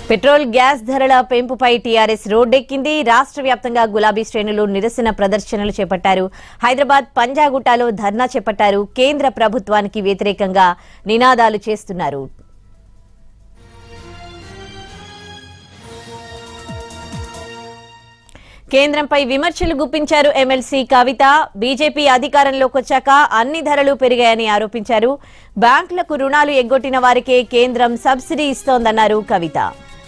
petrol gas ధరల పెంపుపై TRS రోడ్డెక్కింది రాష్ట్ర వ్యాప్తంగా గులాబీ శ్రేణులు నిరసన ప్రదర్శనలు చేపట్టారు హైదరాబాద్ పంజాగుట్టాలో ధర్నా చేపట్టారు కేంద్ర ప్రభుత్వానికి వ్యతిరేకంగా నినాదాలు చేస్తున్నారు కేంద్రంపై విమర్శలు గుప్పించారు ఎమ్మెల్సీ కవిత బీజేపీ అధికారంలోకి వచ్చాక అన్ని ధరలు పెరిగాయని ఆరోపించారు బ్యాంకులకు రుణాలు ఎగ్గొట్టిన వారికే కేంద్రం సబ్సిడీ ఇస్తోందన్నారు కవిత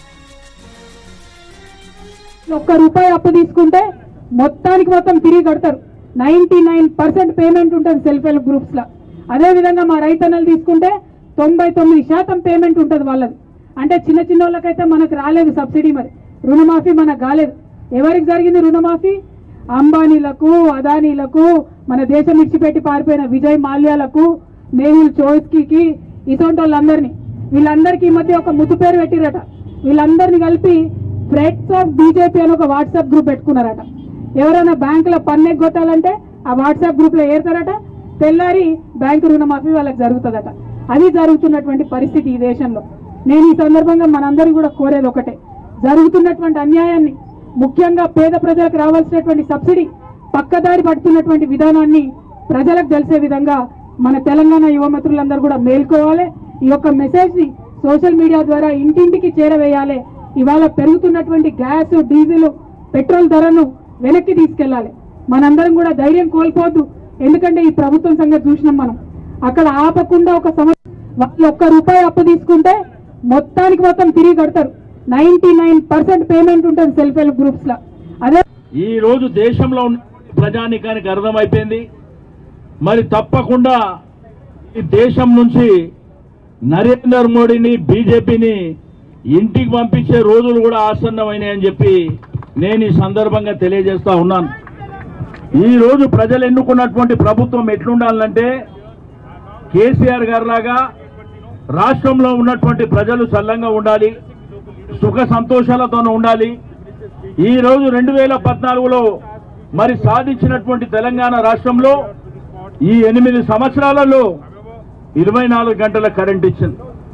ఒక్క రూపాయి అప్పు తీసుకుంటే మొత్తానికి మొత్తం తిరిగి కడతారు నైన్టీ నైన్ పర్సెంట్ పేమెంట్ ఉంటుంది సెల్ఫ్ హెల్ప్ గ్రూప్స్ లో అదే విధంగా మా రైతన్నలు తీసుకుంటే తొంభై తొమ్మిది శాతం పేమెంట్ ఉంటుంది వాళ్ళది అంటే చిన్న చిన్న వాళ్ళకైతే మనకు రాలేదు సబ్సిడీ మరి రుణమాఫీ మనకు కాలేదు ఎవరికి జరిగింది రుణమాఫీ అంబానీలకు అదానీలకు మన దేశం విడిచిపెట్టి పారిపోయిన విజయ్ మాల్యాలకు మేహుల్ చోస్కీకి ఇటువంటి వాళ్ళందరినీ వీళ్ళందరికీ ఈ మధ్య ఒక ముద్దు పేరు పెట్టిరట వీళ్ళందరినీ కలిపి ఫ్రెండ్స్ ఆఫ్ బీజేపీ అని ఒక వాట్సాప్ గ్రూప్ పెట్టుకున్నారట ఎవరైనా బ్యాంకులో పన్ను ఎగ్గొట్టాలంటే ఆ వాట్సాప్ గ్రూప్ లో ఏరుతారట తెల్లారి బ్యాంకు రుణమాఫీ వాళ్ళకి జరుగుతుందట అది జరుగుతున్నటువంటి పరిస్థితి ఈ దేశంలో నేను ఈ సందర్భంగా మనందరికీ కూడా కోరేది ఒకటే జరుగుతున్నటువంటి అన్యాయాన్ని ముఖ్యంగా పేద ప్రజలకు రావాల్సినటువంటి సబ్సిడీ పక్కదారి పడుతున్నటువంటి విధానాన్ని ప్రజలకు తెలిసే విధంగా మన తెలంగాణ యువమిత్రులందరూ కూడా మేల్కోవాలి ఈ యొక్క మెసేజ్ ని సోషల్ మీడియా ద్వారా ఇంటింటికి చేరవేయాలి ఇవాళ పెరుగుతున్నటువంటి గ్యాస్ డీజిల్ పెట్రోల్ ధరను వెనక్కి తీసుకెళ్లాలి మనందరం కూడా ధైర్యం కోల్పోవద్దు ఎందుకంటే ఈ ప్రభుత్వం సంగతి చూసినాం మనం అక్కడ ఆపకుండా ఒక సంవత్సరం వాళ్ళు ఒక్క రూపాయి అప్పు తీసుకుంటే మొత్తానికి మొత్తం తిరిగి కడతారు నైన్టీ నైన్ పర్సెంట్ పేమెంట్ ఉంటుంది సెల్ఫ్ హెల్ప్ గ్రూప్స్ లో అదే ఈ రోజు దేశంలో ఉన్న ప్రజానికానికి అర్థమైపోయింది మరి తప్పకుండా ఈ దేశం నుంచి నరేంద్ర మోడీని బీజేపీని ఇంటికి పంపించే రోజులు కూడా ఆసన్నమైనాయని చెప్పి నేను ఈ సందర్భంగా తెలియజేస్తా ఉన్నాను ఈ రోజు ప్రజలు ఎన్నుకున్నటువంటి ప్రభుత్వం ఎట్లుండాలంటే కేసీఆర్ గారిలాగా రాష్ట్రంలో ఉన్నటువంటి ప్రజలు చల్లంగా ఉండాలి సుఖ సంతోషాలతో ఉండాలి ఈ రోజు రెండు వేల పద్నాలుగులో మరి సాధించినటువంటి తెలంగాణ రాష్ట్రంలో ఈ ఎనిమిది సంవత్సరాలలో ఇరవై నాలుగు గంటల కరెంట్ ఇచ్చింది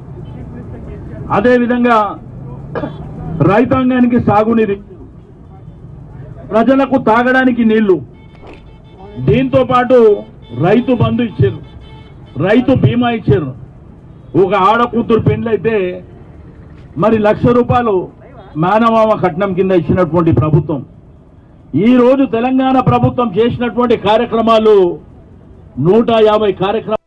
అదేవిధంగా రైతాంగానికి సాగునీరు ప్రజలకు తాగడానికి నీళ్లు దీంతో పాటు రైతు బంధు ఇచ్చారు రైతు బీమా ఇచ్చారు ఒక ఆడ కూతురు పెండ్లైతే మరి లక్ష రూపాయలు మేనమామ కట్నం కింద ఇచ్చినటువంటి ప్రభుత్వం ఈ రోజు తెలంగాణ ప్రభుత్వం చేసినటువంటి కార్యక్రమాలు నూట యాభై కార్యక్రమాలు